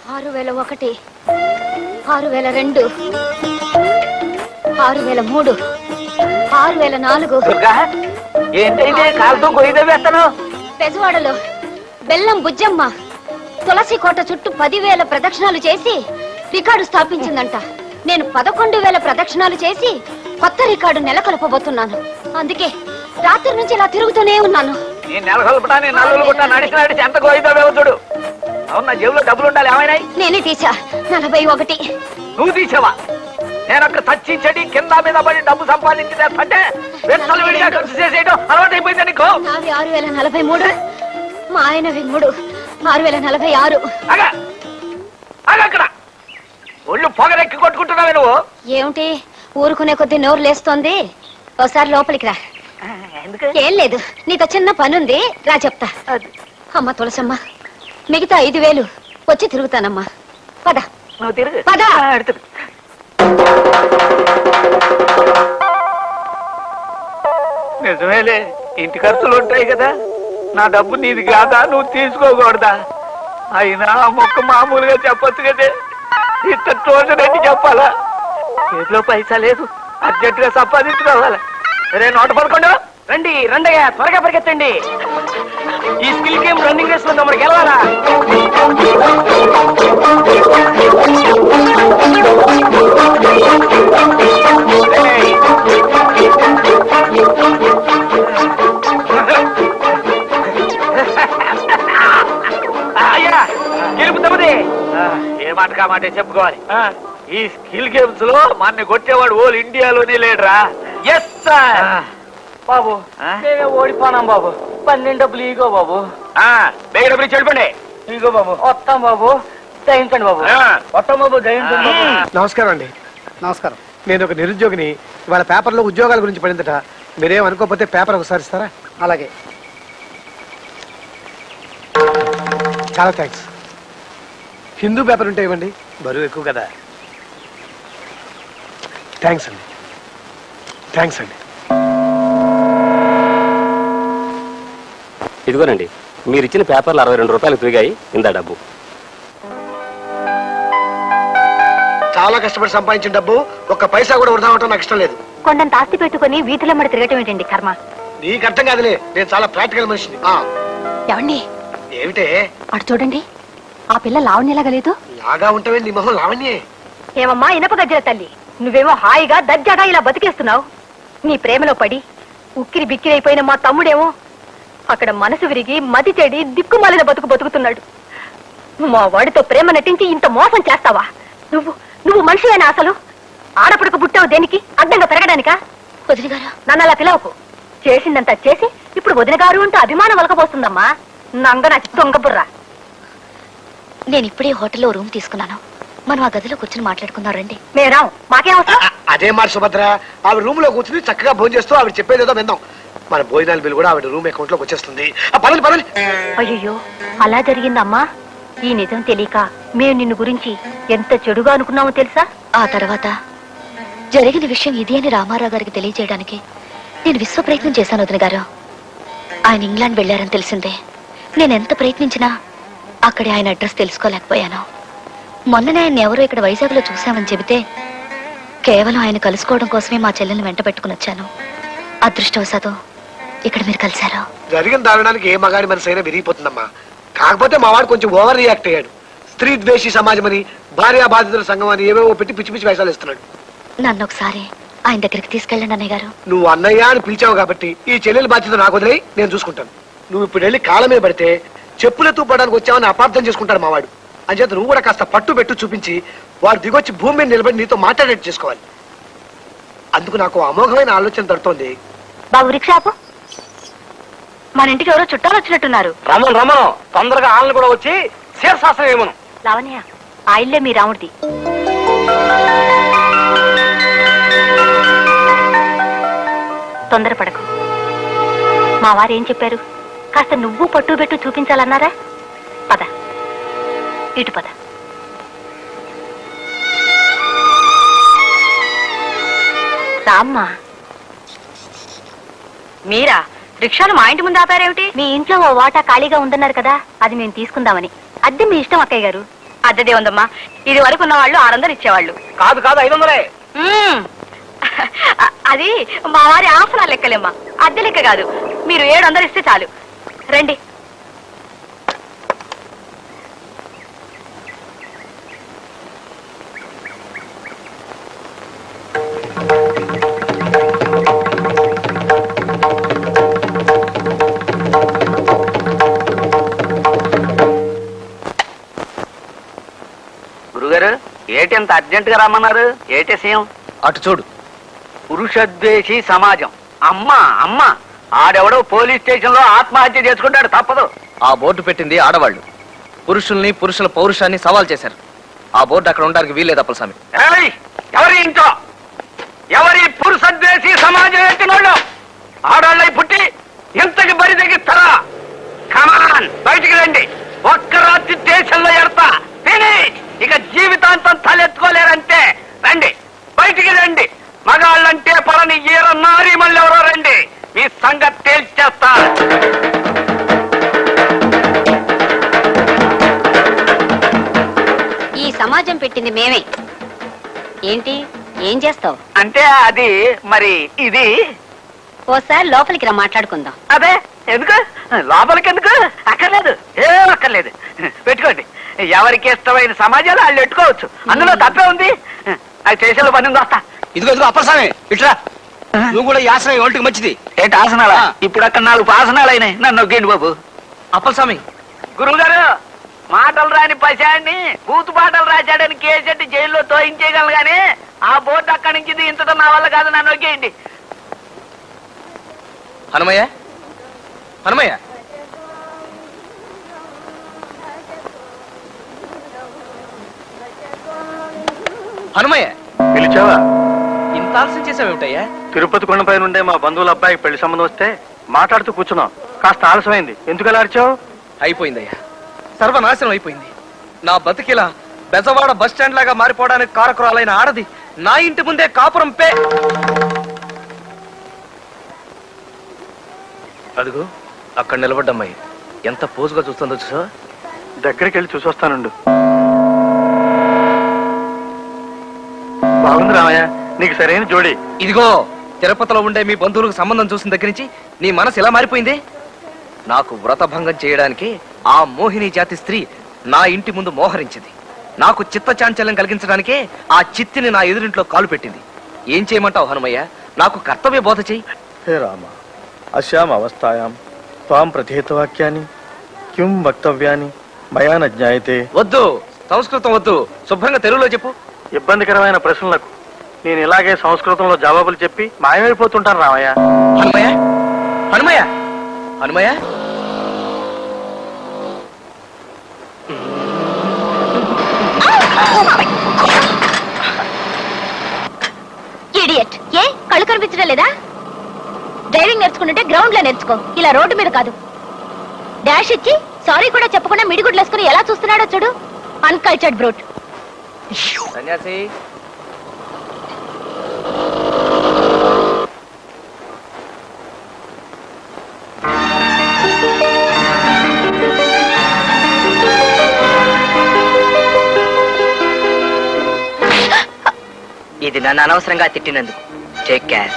ఆరు వేల ఒకటి ఆరు వేల రెండు ఆరు వేల మూడు ఆరు వేల నాలుగు దుర్గా ఏంటైతే కాలుతో గొయ్యి వేస్తాను పెజవాడలో బెల్లం బుజ్జమ్మ తులసి కోట చుట్టూ పదివేల ప్రదక్షిణాలు చేసి రికార్డు స్థాపించిందంట నేను పదకొండు వేల ప్రదక్షిణాలు చేసి కొత్త రికార్డు నెలకొల్పబోతున్నాను అందుకే రాత్రి నుంచి ఇలా తిరుగుతూనే ఉన్నాను నీ నెల కలుపుటా నీ నల్లులు గుట్ట నడిచి నడిచి ఎంత గోయిదో చూడు అవును నా జేబులో డబ్బులు ఉండాలి ఏమైనాయి నేనే తీసా నలభై ఒకటి నువ్వు తీసావా నేను అక్కడ చచ్చి చెడి కింద మీద పడి డబ్బు సంపాదించి తెస్తుంటే వెచ్చలు విడిగా ఖర్చు చేసేయడం అలవాటు అయిపోయింది నీకు నావి ఆరు వేల నలభై మూడు మా ఆయనవి మూడు ఆరు వేల నలభై ఆరు అగా అగా అక్కడ ఒళ్ళు పొగరెక్కి కొట్టుకుంటున్నావే నువ్వు ఏమిటి ఊరుకునే కొద్దీ నోరు లేస్తోంది ఒకసారి లోపలికి రా ఏం లేదు నీతో చిన్న పనుంది రా చెప్తా అమ్మ తులసమ్మ మిగతా ఐదు వేలు వచ్చి తిరుగుతానమ్మా పద నువ్వు తిరుగు పద. ఆ, అటు తిరుగు. నిజమేలే ఇంటి ఖర్చులు ఉంటాయి కదా నా డబ్బు నీది కాదా నువ్వు తీసుకోకూడదా అయినా ఆ మొక్క మామూలుగా చెప్పొచ్చు కదే ఇంత తోచనట్టు చెప్పాలా చేతిలో పైసా లేదు అర్జెంటుగా సంపాదించుకోవాలా రే నోట పడుకోండు రండి రండయ్యా త్వరగా పరిగెత్తండి ఈ స్కిల్ గేమ్ రన్నింగ్ రేస్ లో తమరికి వెళ్ళాలా అయ్యా గెలుపుతామది ఏ మాట కా మాట చెప్పుకోవాలి ఈ స్కిల్ గేమ్స్ లో మన కొట్టేవాడు ఓల్ ఇండియాలోనే లేడురా ఎస్ సార్ బాబు నేనే ఓడిపోనాం బాబు పన్నెండు డబ్బులు ఈగో బాబు బేగ డబ్బులు చెప్పండి ఈగో బాబు వస్తాం బాబు దయించండి బాబు వస్తాం బాబు దయించండి బాబు నమస్కారం అండి నమస్కారం నేను ఒక నిరుద్యోగిని ఇవాళ పేపర్లో ఉద్యోగాల గురించి పడిందట మీరేం అనుకోకపోతే పేపర్ ఒకసారి ఇస్తారా అలాగే చాలా థ్యాంక్స్ హిందూ పేపర్ ఉంటే ఇవ్వండి బరువు ఎక్కువ కదా థ్యాంక్స్ అండి థ్యాంక్స్ అండి ఇదిగోనండి మీరు ఇచ్చిన పేపర్లు అరవై రెండు రూపాయలు తిరిగాయి ఇందా డబ్బు చాలా కష్టపడి సంపాదించిన డబ్బు ఒక్క పైసా కూడా వృధా అవటం నాకు ఇష్టం లేదు కొండంత ఆస్తి పెట్టుకుని వీధిలో మడి తిరగటం ఏంటండి కర్మ నీకు అర్థం కాదులే నేను చాలా ప్రాక్టికల్ మనిషిని ఆ, ఏమండి ఏమిటే అటు చూడండి ఆ పిల్ల లావణ్యలాగా లేదు లాగా ఉంటావే నీ మొహం లావణ్యే ఏమమ్మా ఇనప గజ్జల తల్లి నువ్వేమో హాయిగా దర్జాగా ఇలా బతికేస్తున్నావు నీ ప్రేమలో పడి ఉక్కిరి బిక్కిరి అయిపోయిన మా తమ్ముడేమో అక్కడ మనసు విరిగి మతి చెడి దిక్కుమాలిన బతుకు బతుకుతున్నాడు మా వాడితో ప్రేమ నటించి ఇంత మోసం చేస్తావా నువ్వు నువ్వు మనిషివేనా అసలు ఆడపడక పుట్టావు దేనికి అడ్డంగా పెరగడానికా వదిన గారు నన్ను అలా పిలవకు చేసిందంతా చేసి ఇప్పుడు వదిన గారు అంటూ అభిమానం వలకపోస్తుందమ్మా నంగ నాకు దొంగ బుర్ర నేను ఇప్పుడే హోటల్లో రూమ్ తీసుకున్నాను మనం ఆ గదిలో కూర్చొని మాట్లాడుకుందాం రండి మేరాం మాకేం అవసరం ఆ, అదే మాట సుభద్ర ఆవిడ రూమ్ లో కూర్చుని చక్కగా భోజనం చేస్తూ ఆవిడ చెప్పేది ఏదో విందాం మన భోజనాల బిల్లు కూడా ఆవిడ రూమ్ అకౌంట్ లోకి వచ్చేస్తుంది ఆ, పదండి పదండి అయ్యో అలా జరిగిందమ్మా ఈ నిజం తెలియక మేము నిన్ను గురించి ఎంత చెడుగా అనుకున్నామో తెలుసా ఆ తర్వాత జరిగిన విషయం ఇది అని రామారావు గారికి తెలియజేయడానికి నేను విశ్వ ప్రయత్నం చేశాను వదిన గారు ఆయన ఇంగ్లాండ్ వెళ్ళారని తెలిసిందే నేను ఎంత ప్రయత్నించినా అక్కడి ఆయన అడ్రస్ తెలుసుకోలేకపోయాను మొన్ననే ఆయన ఎవరో ఇక్కడ వైజాగ్లో చూశామని చెబితే కేవలం ఆయన కలుసుకోవడం కోసమే మా చెల్లెల్ని వెంట పెట్టుకుని వచ్చాను అదృష్టవశాత్తు ఇక్కడ మీరు కలిశారు జరిగిన దారుణానికి ఏ మగాడి మనసు అయినా విరిగిపోతుందమ్మా కాకపోతే మా వాడు కొంచెం ఓవర్ రియాక్ట్ అయ్యాడు స్త్రీ ద్వేషి సమాజం అని భార్యా బాధితుల సంఘం అని ఏవేవో పెట్టి పిచ్చి పిచ్చి వేషాలు ఇస్తున్నాడు నన్ను ఒకసారి ఆయన దగ్గరికి తీసుకెళ్ళండి అన్నయ్య గారు నువ్వు అన్నయ్య అని పిలిచావు కాబట్టి ఈ చెల్లెల బాధ్యత నాకు వదిలేయి నేను చూసుకుంటాను నువ్వు ఇప్పుడు వెళ్ళి కాళ్ళ మీద పడితే చెప్పులెత్తు పడడానికి వచ్చావని అపార్థం చేసుకుంటాడు మావాడు అంచేత నువ్వు కూడా కాస్త పట్టు పెట్టు చూపించి వాడు దిగొచ్చి భూమి మీద నిలబడి నీతో మాట్లాడేట్టు చేసుకోవాలి అందుకు నాకు అమోఘమైన ఆలోచన తడుతోంది బాబు రిక్షాపు మన ఇంటికి ఎవరో చుట్టాలు వచ్చినట్టున్నారు రమను రమను తొందరగా ఆళ్ళని కూడా వచ్చి శీర్షాసనం ఏమను లావణ్య ఆ ఇల్లే మీ రాముడిది తొందరపడకు మా వారు ఏం చెప్పారు కాస్త నువ్వు పట్టు పెట్టు చూపించాలన్నారా పద ఇటు పద రామ్మా మీరా రిక్షాను మా ఇంటి ముందు ఆపారేమిటి మీ ఇంట్లో ఓ వాటా ఖాళీగా ఉందన్నారు కదా అది మేము తీసుకుందామని అద్దె మీ ఇష్టం అక్కయ్య గారు అద్దెదే ఉందమ్మా ఇది వరకు ఉన్న వాళ్ళు ఆరు వందలు ఇచ్చేవాళ్ళు కాదు కాదు ఐదు వందలే మ్మ్. అ- అది మా వారి ఆసనాలు లెక్కలేమ్మా అద్దె లెక్క కాదు మీరు ఏడు వందలు ఇస్తే చాలు రండి గురుగారు ఏటి అంత అర్జెంట్ గా రమ్మన్నారు ఏటి సీఎం అటు చూడు పురుషద్వేషి సమాజం అమ్మ అమ్మ ఆడెవడో పోలీస్ స్టేషన్ లో ఆత్మహత్య చేసుకుంటాడు తప్పదు ఆ బోర్డు పెట్టింది ఆడవాళ్ళు పురుషుల్ని పురుషుల పౌరుషాన్ని సవాల్ చేశారు ఆ బోర్డు అక్కడ ఉండడానికి వీల్లేదు అప్పలస్వామి ఏయ్! ఎవరి ఇంట్లో ఎవరి పురుషద్వేషి సమాజం ఎత్తినోళ్ళు ఆడాళ్ళై పుట్టి ఇంతకి బరి తెగిస్తారా కమాన్ బయటికి రండి ఒక్క రాత్రి దేశంలో ఎడతా ఫినిష్ ఇక జీవితాంతం తలెత్తుకోలేరంటే రండి బయటికి రండి మగాళ్ళంటే పలని ఈర నారి మళ్ళీ ఎవరో రండి మీ సంగతి తేల్చేస్తా ఈ సమాజం పెట్టింది మేమే ఏంటి ఏం చేస్తావు అంటే అది మరి ఇది ఓసారి లోపలికి రా మాట్లాడుకుందాం అదే ఎందుకు లోపలికి ఎందుకు అక్కర్లేదు ఏం అక్కర్లేదు పెట్టుకోండి ఎవరికి ఇష్టమైన సమాజాలు వాళ్ళు పెట్టుకోవచ్చు అందులో తప్పే ఉంది అది చేసేలో పని ఉంది వస్తా ఇదిగో ఇదిగో అప్పలస్వామి ఇట్రా నువ్వు కూడా ఈ ఆశ్రయం ఒంటికి మంచిది ఏంటి ఆసనాలా ఇప్పుడు అక్కడ నాలుగు ఆసనాలు అయినాయి నన్ను నొక్కేయండి బాబు అప్పలస్వామి గురువు గారు మాటలు రాని పశాన్ని బూతు పాటలు రాశాడని కేసెట్టి జైల్లో తోయించేయగలను కానీ ఆ బోర్డు అక్కడి నుంచి దించడం నా వల్ల కాదు నన్ను నొక్కేయండి హనుమయ్య హనుమయ్య హనుమయ్య పిలిచావా ఇంత ఆలస్యం చేసావేమిటయ్యా తిరుపతి కొండపై నుండే మా బంధువుల అబ్బాయికి పెళ్లి సంబంధం వస్తే మాట్లాడుతూ కూర్చున్నాం కాస్త ఆలస్యమైంది ఎందుకు అలా అరిచావు అయిపోయిందయ్యా సర్వనాశనం అయిపోయింది నా బతికిలా బెజవాడ బస్ స్టాండ్ లాగా మారిపోవడానికి కారకురాలైన ఆడది నా ఇంటి ముందే కాపురం పే అదిగో అక్కడ నిలబడ్డమ్మాయి ఎంత పోజుగా చూస్తుందో చూసా దగ్గరికి వెళ్ళి చూసొస్తానుండు బాగుంది రామయ్య నీకు సరైన జోడి ఇదిగో తిరుపతిలో ఉండే మీ బంధువులకు సంబంధం చూసిన దగ్గర నుంచి నీ మనసు ఎలా మారిపోయింది నాకు వ్రతభంగం చేయడానికి ఆ మోహిని జాతి స్త్రీ నా ఇంటి ముందు మోహరించింది నాకు చిత్త చాంచల్యం కలిగించడానికే ఆ చిత్తిని నా ఎదురింట్లో కాలు పెట్టింది ఏం చేయమంటావు హనుమయ్య నాకు కర్తవ్య బోధ చెయ్యి హే రామ అశ్యాం అవస్థాయాం త్వాం ప్రతిహితవాక్యాన్ని కిం వక్తవ్యాన్ని మయా న జ్ఞాయతే వద్దు సంస్కృతం వద్దు శుభ్రంగా తెలుగులో చెప్పు ఇబ్బందికరమైన ప్రశ్నలకు నేను ఇలాగే సంస్కృతంలో జవాబులు చెప్పి మాయమైపోతుంటాను రామయ్య హనుమయ్య హనుమయ్య హనుమయ్య ఇడియట్ ఏ కళ్ళు కనిపించడం లేదా డ్రైవింగ్ నేర్చుకుంటుంటే గ్రౌండ్ లో నేర్చుకో ఇలా రోడ్డు మీద కాదు డాష్ ఇచ్చి సారీ కూడా చెప్పకుండా మిడిగుడ్లు వేసుకుని ఎలా చూస్తున్నాడో చూడు అన్కల్చర్డ్ బ్రూట్ సన్యాసి ఇది నన్ను అనవసరంగా తిట్టినందుకు టేక్ కేర్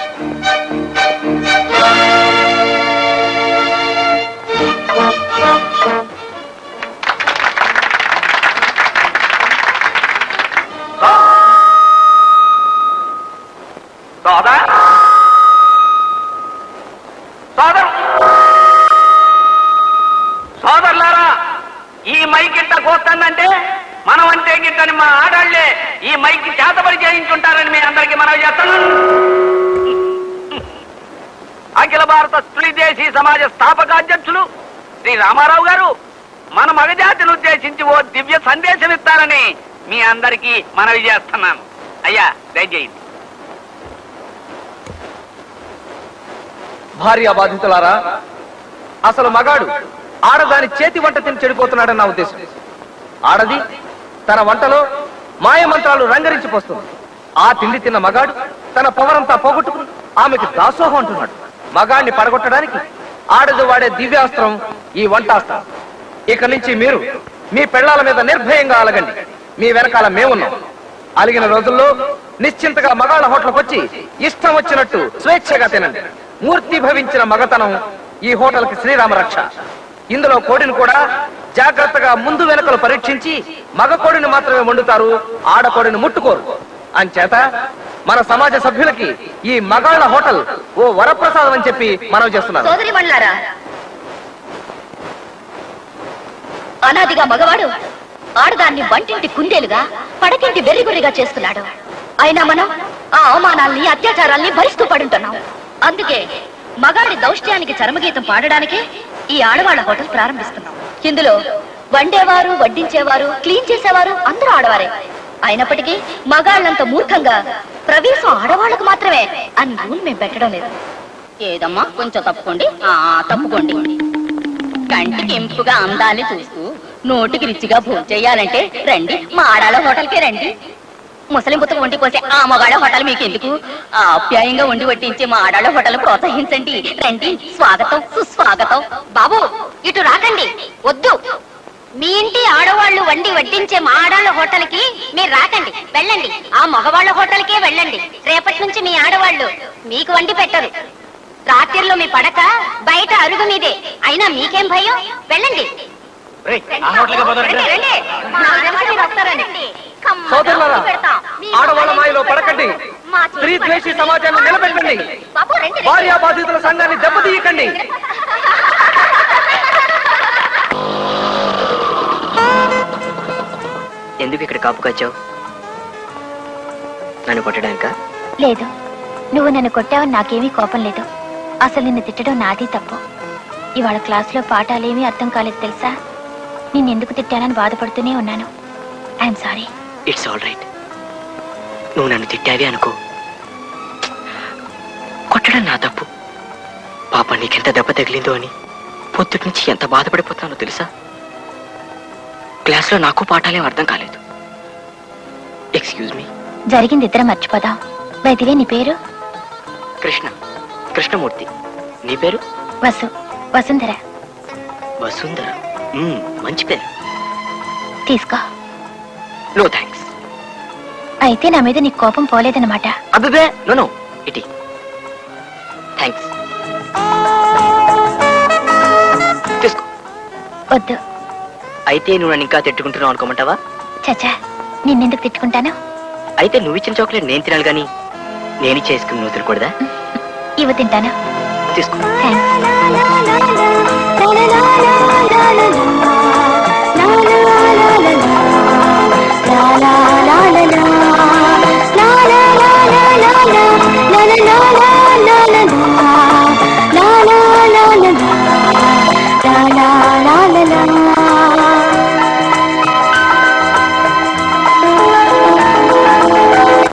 సోదర్ సోదర్ సోదరులారా ఈ మైక్ ఇంట కోస్తుందంటే మనం అంటే గిట్టని మా ఆడాళ్లే ఈ మైక్ చేతబడి చేయించుంటారని మీ అందరికీ మనవి చేస్తాను అఖిల భారత స్త్రీ దేశీ సమాజ స్థాపకాధ్యక్షులు శ్రీ రామారావు గారు మన మగజాతిని ఉద్దేశించి ఓ దివ్య సందేశం ఇస్తారని మీ అందరికీ మనవి చేస్తున్నాను అయ్యా దయచేయండి భార్య బాధితులారా అసలు మగాడు ఆడదాని చేతి వంట తిని చెడిపోతున్నాడని నా ఉద్దేశం ఆడది తన వంటలో మాయ మంత్రాలు రంగరించి పోస్తుంది ఆ తిండి తిన్న మగాడు తన పవరంతా పోగొట్టుకుని ఆమెకి దాసోహం అంటున్నాడు మగాడిని పడగొట్టడానికి ఆడది వాడే దివ్యాస్త్రం ఈ వంటాస్త్రం ఇక నుంచి మీరు మీ పెళ్ళాల మీద నిర్భయంగా అలగండి మీ వెనకాల మేమున్నాం అలిగిన రోజుల్లో నిశ్చింతగా మగాళ్ళ హోటల్కి వచ్చి ఇష్టం వచ్చినట్టు స్వేచ్ఛగా తినండి మూర్తి భవించిన మగతనం ఈ హోటల్కి శ్రీరామ రక్ష ఇందులో కోడిని కూడా జాగ్రత్తగా ముందు వెనకలు పరీక్షించి మగ కోడిని మాత్రమే వండుతారు ఆడ కోడిని ముట్టుకోరు అంచేత మన సమాజ సభ్యులకి ఈ మగాళ్ళ హోటల్ ఓ వరప్రసాదం అని చెప్పి మనం చేస్తున్నారు సోదరి మండలారా అనాదిగా మగవాడు ఆడదాన్ని వంటింటి కుందేలుగా పడకింటి వెర్రిగుర్రిగా చేస్తున్నాడు అయినా మనం ఆ అవమానాల్ని అత్యాచారాల్ని భరిస్తూ పడుంటున్నాం అందుకే మగాడి దౌష్ట్యానికి చరమగీతం పాడడానికే ఈ ఆడవాళ్ళ హోటల్ ప్రారంభిస్తున్నాం ఇందులో వండేవారు వడ్డించేవారు క్లీన్ చేసేవారు అందరూ ఆడవారే అయినప్పటికీ మగాళ్ళంత మూర్ఖంగా ప్రవేశం ఆడవాళ్ళకు మాత్రమే అని రూల్ మేము పెట్టడం లేదు ఏదమ్మా కొంచెం తప్పుకోండి ఆ తప్పుకోండి కంటికి ఇంపుగా అందాన్ని చూస్తూ నోటికి రుచిగా భోజనం చేయాలంటే రండి మా ఆడాల హోటల్కి రండి ముసలి ముత్తకు వండి కోసే ఆ మగాళ్ళ హోటల్ మీకు ఎందుకు ఆప్యాయంగా వండి వడ్డించే మా ఆడాళ్ళ హోటల్ ప్రోత్సహించండి రండి స్వాగతం సుస్వాగతం బాబు ఇటు రాకండి వద్దు మీ ఇంటి ఆడవాళ్ళు వండి వడ్డించే మా ఆడవాళ్ళ హోటల్కి మీరు రాకండి వెళ్ళండి ఆ మగవాళ్ళ హోటల్కే వెళ్ళండి రేపటి నుంచి మీ ఆడవాళ్ళు మీకు వండి పెట్టరు రాత్రిలో మీ పడక బయట అరుగు మీదే అయినా మీకేం భయం వెళ్ళండి రండి, రండి. మా వెనక మీరు వస్తారండి. కమ్మగా సోదరులారా, పెడతాం. మీ ఆడవాళ్ళ మాయలో పడకండి మా చేతి స్త్రీ ద్వేషి సమాజాన్ని నిలబెట్టండి బాబు రండి భార్యా బాధితుల సంఘాన్ని దెబ్బతీయకండి ఎందుకు ఇక్కడ కాపు కాచావు నన్ను కొట్టడానికా లేదు నువ్వు నన్ను కొట్టావని నాకేమీ కోపం లేదు అసలు నిన్ను తిట్టడం నాది తప్పు ఇవాళ క్లాసులో పాఠాలేమీ అర్థం కాలేదు తెలుసా నిన్నెందుకు తిట్టానని బాధపడుతూనే ఉన్నాను I'm sorry it's all right నువ్వు నన్ను తిట్టావి అనుకో కొట్టడం నా తప్పు పాప నీకెంత దెబ్బ తగిలిందో అని పొద్దుటి నుంచి ఎంత బాధపడిపోతున్నానో తెలుసా క్లాస్లో నాకు పాఠాలేం అర్థం కాలేదు ఎక్స్క్యూజ్ మీ జరిగింది ఇద్దరం మర్చిపోదాం వైదివే నీ పేరు కృష్ణ కృష్ణమూర్తి నీ పేరు వసు వసుంధర వసుంధర మ్మ్, మంచి పేరు తీసుకో నో థ్యాంక్స్ అయితే నా మీద నీకు కోపం పోలేదన్నమాట అబ్బే నో నో ఇటీ థ్యాంక్స్ తీసుకో వద్దు అయితే నువ్వు నన్ను ఇంకా తిట్టుకుంటున్నావు అనుకోమంటావా చచ్చా నిన్నెందుకు తిట్టుకుంటాను అయితే నువ్వు ఇచ్చిన చాక్లెట్ నేను తినాలి కానీ నేను చేసుకుని నువ్వు తినకూడదా ఇవ్వ తింటాను తీసుకో thanks la la la la la la la la la la la la la